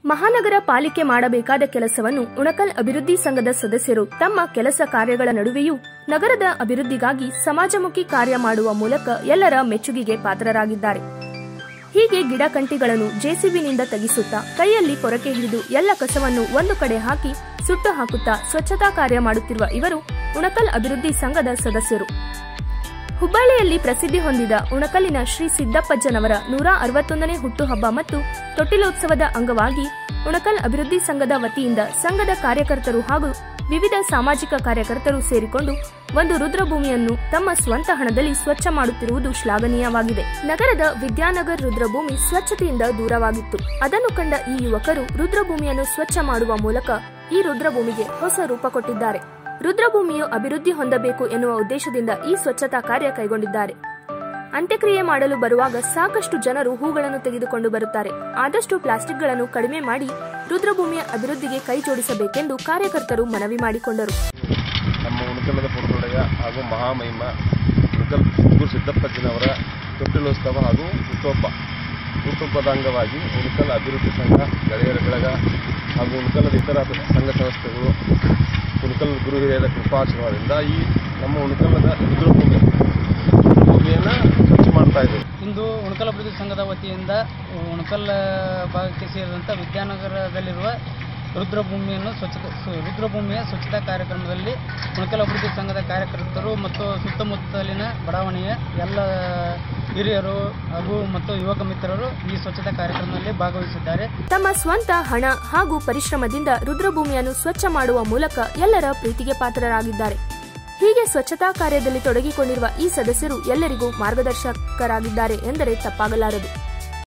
ಮಹಾನಗರ ಪಾಲಿಕೆ ಮಾಡಬೇಕಾದ ಕೆಲಸವನ್ನು ಉಣಕಲ್ ಅಭಿವೃದ್ಧಿ ಸಂಘದ ಸದಸ್ಯರು ತಮ್ಮ ಕೆಲಸ ಕಾರ್ಯಗಳ ನಡುವೆಯೂ ನಗರದ ಅಭಿವೃದ್ಧಿಗಾಗಿ ಸಮಾಜಮುಖಿ ಕಾರ್ಯ ಮಾಡುವ ಮೂಲಕ ಎಲ್ಲರ ಮೆಚ್ಚುಗೆಗೆ ಪಾತ್ರರಾಗಿದ್ದಾರೆ ಹೀಗೆ ಗಿಡ ಕಂಟಿಗಳನ್ನು ಜೆಸಿಬಿನಿಂದ ತೆಗೆಸುತ್ತಾ ಕೈಯಲ್ಲಿ ಪೊರಕೆ ಹಿಡಿದು ಎಲ್ಲ ಕಸವನ್ನು ಒಂದು ಕಡೆ ಹಾಕಿ ಸುಟ್ಟು ಹಾಕುತ್ತಾ ಸ್ವಚ್ಛತಾ ಕಾರ್ಯ ಮಾಡುತ್ತಿರುವ ಇವರು ಉಣಕಲ್ ಅಭಿವೃದ್ಧಿ ಸಂಘದ ಸದಸ್ಯರು ಹುಬ್ಬಳ್ಳಿಯಲ್ಲಿ ಪ್ರಸಿದ್ಧಿ ಹೊಂದಿದ ಉಣಕಲ್ಲಿನ ಶ್ರೀ ಸಿದ್ದಪ್ಪಜ್ಜನವರ ನೂರ ಅರವತ್ತೊಂದನೇ ಹುಟ್ಟುಹಬ್ಬ ಮತ್ತು ತೊಟ್ಟಿಲೋತ್ಸವದ ಅಂಗವಾಗಿ ಉಣಕಲ್ ಅಭಿವೃದ್ಧಿ ಸಂಘದ ವತಿಯಿಂದ ಸಂಘದ ಕಾರ್ಯಕರ್ತರು ಹಾಗೂ ವಿವಿಧ ಸಾಮಾಜಿಕ ಕಾರ್ಯಕರ್ತರು ಸೇರಿಕೊಂಡು ಒಂದು ರುದ್ರಭೂಮಿಯನ್ನು ತಮ್ಮ ಸ್ವಂತ ಹಣದಲ್ಲಿ ಸ್ವಚ್ಛ ಮಾಡುತ್ತಿರುವುದು ಶ್ಲಾಘನೀಯವಾಗಿದೆ ನಗರದ ವಿದ್ಯಾನಗರ್ ರುದ್ರಭೂಮಿ ಸ್ವಚ್ಛತೆಯಿಂದ ದೂರವಾಗಿತ್ತು ಅದನ್ನು ಕಂಡ ಈ ಯುವಕರು ರುದ್ರಭೂಮಿಯನ್ನು ಸ್ವಚ್ಛ ಮಾಡುವ ಮೂಲಕ ಈ ರುದ್ರಭೂಮಿಗೆ ಹೊಸ ರೂಪ ಕೊಟ್ಟಿದ್ದಾರೆ ರುದ್ರಭೂಮಿಯು ಅಭಿವೃದ್ಧಿ ಹೊಂದಬೇಕು ಎನ್ನುವ ಉದ್ದೇಶದಿಂದ ಈ ಸ್ವಚ್ಛತಾ ಕಾರ್ಯ ಕೈಗೊಂಡಿದ್ದಾರೆ ಅಂತ್ಯಕ್ರಿಯೆ ಮಾಡಲು ಬರುವಾಗ ಸಾಕಷ್ಟು ಜನರು ಹೂಗಳನ್ನು ತೆಗೆದುಕೊಂಡು ಬರುತ್ತಾರೆ ಆದಷ್ಟು ಪ್ಲಾಸ್ಟಿಕ್ಗಳನ್ನು ಕಡಿಮೆ ಮಾಡಿ ರುದ್ರಭೂಮಿಯ ಅಭಿವೃದ್ಧಿಗೆ ಕೈ ಜೋಡಿಸಬೇಕೆಂದು ಕಾರ್ಯಕರ್ತರು ಮನವಿ ಮಾಡಿಕೊಂಡರು ನಮ್ಮ ಉಣಕಲ್ಲದ ಪುರದೊಡೆಯ ಹಾಗೂ ಮಹಾಮಹಿಮ ಉಣಕಲ್ ಗುರು ಸಿದ್ದಪ್ಪಜ್ಜನವರ ತೊಟ್ಟಿಲೋತ್ಸವ ಹಾಗೂ ಹುಟ್ಟುಹಬ್ಬ ಹುಟ್ಟುಹಬ್ಬದ ಅಂಗವಾಗಿ ಉಣಕಲ್ ಅಭಿವೃದ್ಧಿ ಸಂಘ ಗೆಳೆಯರ ಬಳಗ ಹಾಗೂ ಉಣಕಲ್ಲದ ಇತರ ಸಂಘ ಸಂಸ್ಥೆಗಳು ಉಣಕಲ್ ಗುರು ಹಿರಿಯರ ಕೃಪಾಶೀರ್ವಾದದಿಂದ ಈ ನಮ್ಮ ಉಣಕಲ್ಲದ ರುದ್ರಭೂಮಿ ರುದ್ರಭೂಮಿಯನ್ನು ಸ್ವಚ್ಛ ಮಾಡ್ತಾ ಇದ್ದೇವೆ ಇಂದು ಉಣಕಲ್ ಅಭಿವೃದ್ಧಿ ಸಂಘದ ವತಿಯಿಂದ ಉಣಕಲ್ ಭಾಗಕ್ಕೆ ಸೇರಿದಂಥ ವಿದ್ಯಾನಗರದಲ್ಲಿರುವ ರುದ್ರಭೂಮಿಯನ್ನು ಸ್ವಚ್ಛತೆ ಸು- ರುದ್ರಭೂಮಿಯ ಸ್ವಚ್ಛತಾ ಕಾರ್ಯಕ್ರಮದಲ್ಲಿ ಉಣಕಲ್ ಅಭಿವೃದ್ಧಿ ಸಂಘದ ಕಾರ್ಯಕರ್ತರು ಮತ್ತು ಸುತ್ತಮುತ್ತಲಿನ ಬಡಾವಣೆಯ ಎಲ್ಲ ಹಿರಿಯರು ಹಾಗೂ ಮತ್ತು ಯುವಕ ಮಿತ್ರರು ಈ ಸ್ವಚ್ಛತಾ ಕಾರ್ಯಕ್ರಮದಲ್ಲಿ ಭಾಗವಹಿಸಿದ್ದಾರೆ ತಮ್ಮ ಸ್ವಂತ ಹಣ ಹಾಗೂ ಪರಿಶ್ರಮದಿಂದ ರುದ್ರಭೂಮಿಯನ್ನು ಸ್ವಚ್ಛ ಮಾಡುವ ಮೂಲಕ ಎಲ್ಲರ ಪ್ರೀತಿಗೆ ಪಾತ್ರರಾಗಿದ್ದಾರೆ ಹೀಗೆ ಸ್ವಚ್ಛತಾ ಕಾರ್ಯದಲ್ಲಿ ತೊಡಗಿಕೊಂಡಿರುವ ಈ ಸದಸ್ಯರು ಎಲ್ಲರಿಗೂ ಮಾರ್ಗದರ್ಶಕರಾಗಿದ್ದಾರೆ ಎಂದರೆ ತಪ್ಪಾಗಲಾರದು